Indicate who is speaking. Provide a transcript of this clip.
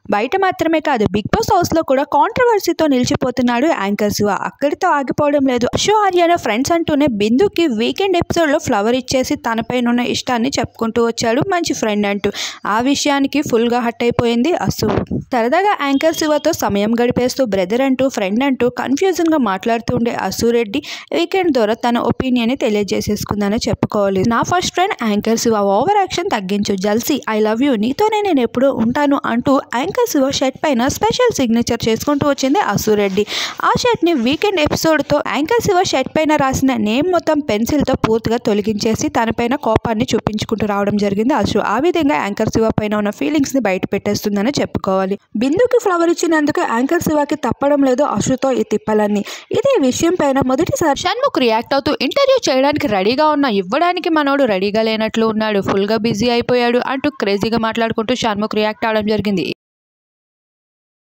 Speaker 1: బయట మాత్రమే కాదు బిగ్ బాస్ హౌస్ లో కూడా కాంట్రవర్సీతో నిలిచిపోతున్నాడు యాంకర్ శివ అక్కడితో ఆగిపోవడం లేదు అశో ఆర్యన ఫ్రెండ్స్ అంటూనే బిందుకి వీకెండ్ ఎపిసోడ్ లో ఫ్లవర్ ఇచ్చేసి తనపైన ఉన్న ఇష్టాన్ని చెప్పుకుంటూ వచ్చాడు మంచి ఫ్రెండ్ అంటూ ఆ విషయానికి ఫుల్ గా హట్ అయిపోయింది అసు సరదాగా యాంకర్ శివతో సమయం గడిపేస్తూ బ్రదర్ అంటూ ఫ్రెండ్ అంటూ కన్ఫ్యూజన్ గా మాట్లాడుతూ ఉండే అసురెడ్డి వీకెండ్ ద్వారా తన ఒపీనియన్ ని తెలియజేసేసుకుందని చెప్పుకోవాలి నా first friend anchor Shiva over action తగ్గించు జల్సీ ఐ లవ్ యూ నీతోనే నేను ఎప్పుడూ ఉంటాను అంటూ యాంకర్ శివ షర్ట్ పైన స్పెషల్ సిగ్నేచర్ చేసుకుంటూ వచ్చింది అసురెడ్డి ఆ షర్ట్ ని వీకెండ్ ఎపిసోడ్ తో యాంకర్ శివ షర్ట్ పైన రాసిన నేమ్ మొత్తం పెన్సిల్ తో పూర్తిగా తొలగించేసి తన పైన కోపాన్ని చూపించుకుంటూ రావడం జరిగింది అశు ఆ విధంగా యాంకర్ శివ పైన ఉన్న ఫీలింగ్స్ ని బయట పెట్టేస్తుందని చెప్పుకోవాలి బిందుకి ఫ్లవర్ ఇచ్చినందుకు యాంకర్ శివకి తప్పడం లేదు అశుతో ఈ తిప్పలన్నీ ఇదే విషయం పైన మొదటిసారి షణ్ముఖ్ రియాక్ట్ అవుతూ ఇంటర్వ్యూ చేయడానికి రెడీగా ఉన్నా ఇవ్వడానికి మనోడు రెడీగా లేనట్లు ఉన్నాడు ఫుల్ గా బిజీ అయిపోయాడు అంటూ క్రేజీగా మాట్లాడుకుంటూ షణ్ముఖ్ రియాక్ట్ అవడం జరిగింది